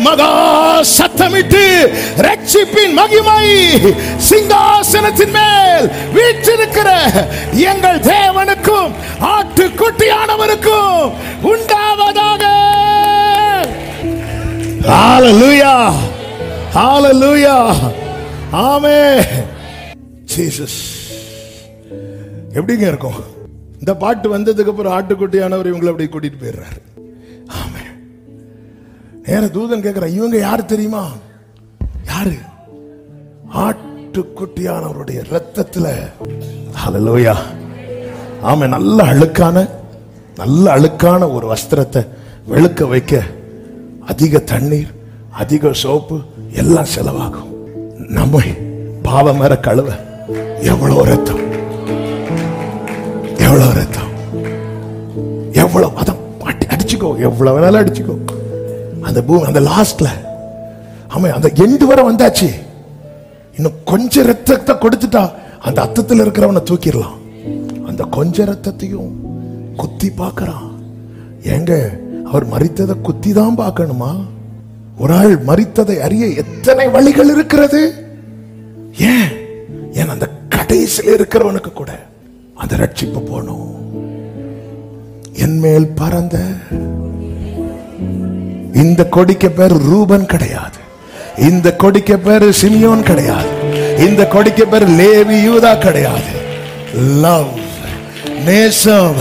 மகா சத்தமிட்டு ரட்சிப்பின் மகிமை சிங்காசனத்தின் மேல் வீற்றிருக்கிற எங்கள் தேவனுக்கும் ஆட்டுக்குட்டியானவருக்கும் உண்டாவதாக ஹalleluya ஹalleluya ஆமென் ஜீசஸ் எப்படிங்க இருக்கும் இந்த பாட்டு வந்ததுக்கு அப்புறம் ஆட்டுக்குட்டியானவர் இவங்களை அப்படி கூட்டிட்டு போயிடுறாரு ஆமென் நேர தூதன் கேட்கிற இவங்க யாரு தெரியுமா யாரு ஆட்டுக்குட்டியானவருடைய ரத்தத்துல ஹalleluya ஆமென் நல்ல அழுக்கான நல்ல அழுக்கான ஒரு வஸ்திரத்தை வெளுக்க வைக்க அதிக தண்ணீர் அதிக சோப்பு எல்லாம் செலவாகும் நம்ம பாவம் மேற கழுவ எவ்வளவு ரத்தம் எவ்வளவு ரத்தம் எவ்வளவு அதான் பாட்டி அடிச்சுக்கோ எவ்வளவு வேணாலும் அடிச்சுக்கோ அந்த பூமி அந்த லாஸ்ட்ல ஆமா அந்த எண்டு வரை வந்தாச்சு இன்னும் கொஞ்ச ரத்தத்தை கொடுத்துட்டா அந்த அத்தத்தில் இருக்கிறவனை தூக்கிடலாம் அந்த கொஞ்ச ரத்தத்தையும் குத்தி பார்க்கறான் ஏங்க அவர் மரித்ததை குத்தி தான் பார்க்கணுமா ஒரு ஆள் மரித்ததை அறிய எத்தனை வழிகள் இருக்கிறது ஏன் ஏன் அந்த கடைசியில் இருக்கிறவனுக்கு கூட அந்த ரட்சிப்பு போகணும் என் மேல் பறந்த இந்த கொடிக்கு பேர் ரூபன் கிடையாது இந்த கொடிக்கு பேர் சிமியோன் கிடையாது இந்த கொடிக்கு பேர் லேவி யூதா கிடையாது லவ் நேசம்